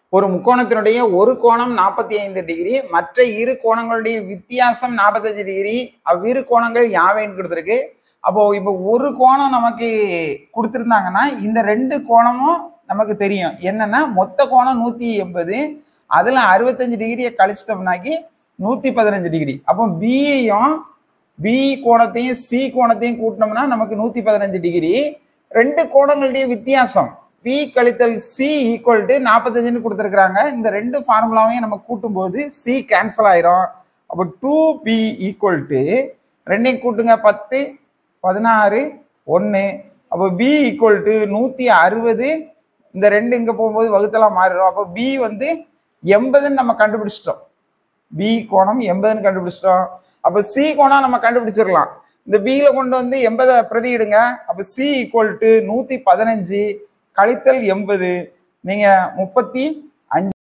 ஒரு முக்கோணத்தினுடைய ஒரு கோணம் நாற்பத்தி ஐந்து டிகிரி மற்ற இரு கோணங்களுடைய வித்தியாசம் நாற்பத்தஞ்சு டிகிரி அவ்விரு கோணங்கள் யாவைன்னு கொடுத்துருக்கு அப்போ இப்போ ஒரு கோணம் நமக்கு கொடுத்துருந்தாங்கன்னா இந்த ரெண்டு கோணமும் நமக்கு தெரியும் என்னன்னா மொத்த கோணம் நூத்தி எண்பது அதுல அறுபத்தஞ்சு டிகிரியை கழிச்சிட்டோம்னாக்கி நூத்தி பதினஞ்சு டிகிரி அப்போ பியையும் பி கோணத்தையும் சி கோணத்தையும் கூட்டினோம்னா நமக்கு நூத்தி பதினஞ்சு டிகிரி ரெண்டு கோணங்களுடைய வித்தியாசம் பி கழித்தல் சி ஈக்குவல் டு நாற்பத்தஞ்சுன்னு கொடுத்துருக்குறாங்க இந்த ரெண்டு ஃபார்முலாவையும் நம்ம கூட்டும்போது சி கேன்சல் ஆயிரும் அப்போ டூ பி ஈக்குவல் டு ரெண்டையும் கூட்டுங்க பத்து பதினாறு ஒன்று அப்போ பி ஈக்குவல் டு நூற்றி அறுபது இந்த ரெண்டு இங்கே போகும்போது வகுத்தலாம் மாறிடும் அப்போ பி வந்து எண்பதுன்னு நம்ம கண்டுபிடிச்சிட்டோம் பி கோணம் எண்பதுன்னு கண்டுபிடிச்சிட்டோம் அப்போ சி கோணம் நம்ம கண்டுபிடிச்சிடலாம் இந்த பியில் கொண்டு வந்து எண்பதை பிரதியிடுங்க அப்போ சி ஈக்குவல் டு நூற்றி பதினஞ்சு கழித்தல் எண்பது நீங்கள் முப்பத்தி அஞ்சு